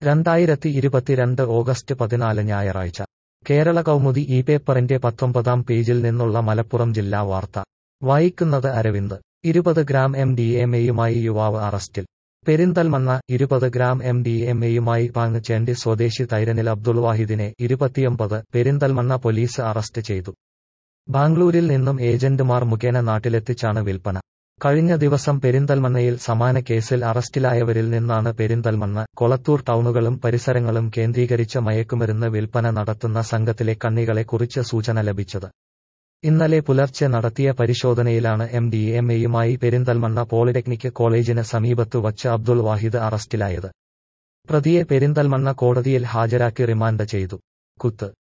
രണ്ടായിരത്തി ഇരുപത്തിരണ്ട് ഓഗസ്റ്റ് പതിനാല് ഞായറാഴ്ച കേരള കൗമുദി ഈ പേപ്പറിന്റെ പത്തൊമ്പതാം പേജിൽ നിന്നുള്ള മലപ്പുറം ജില്ലാ വാർത്ത വായിക്കുന്നത് അരവിന്ദ് ഇരുപത് ഗ്രാം എം ഡി എം എയുമായി യുവാവ് അറസ്റ്റിൽ പെരിന്തൽമണ്ണ ഇരുപത് ഗ്രാം എം ഡി എം എയുമായി പാങ്ങച്ചേണ്ടി സ്വദേശി തൈരനിൽ അബ്ദുൾ വാഹിദിനെ ഇരുപത്തിയൊമ്പത് പെരിന്തൽമണ്ണ പോലീസ് അറസ്റ്റ് ചെയ്തു ബാംഗ്ലൂരിൽ നിന്നും ഏജന്റുമാർ മുഖേന നാട്ടിലെത്തിച്ചാണ് വിൽപ്പന കഴിഞ്ഞ ദിവസം പെരിന്തൽമണ്ണയിൽ സമാന കേസിൽ അറസ്റ്റിലായവരിൽ നിന്നാണ് പെരിന്തൽമണ്ണ കൊളത്തൂർ ടൗണുകളും പരിസരങ്ങളും കേന്ദ്രീകരിച്ച മയക്കുമരുന്ന് വിൽപ്പന നടത്തുന്ന സംഘത്തിലെ കണ്ണികളെ കുറിച്ച് സൂചന ലഭിച്ചത് ഇന്നലെ പുലർച്ചെ നടത്തിയ പരിശോധനയിലാണ് എം ഡി എം എയുമായി പെരിന്തൽമണ്ണ പോളിടെക്നിക് കോളേജിന് സമീപത്തു വച്ച് അബ്ദുൾ വാഹിദ് അറസ്റ്റിലായത് പ്രതിയെ പെരിന്തൽമണ്ണ കോടതിയിൽ ഹാജരാക്കി റിമാൻഡ് ചെയ്തു കുത്ത്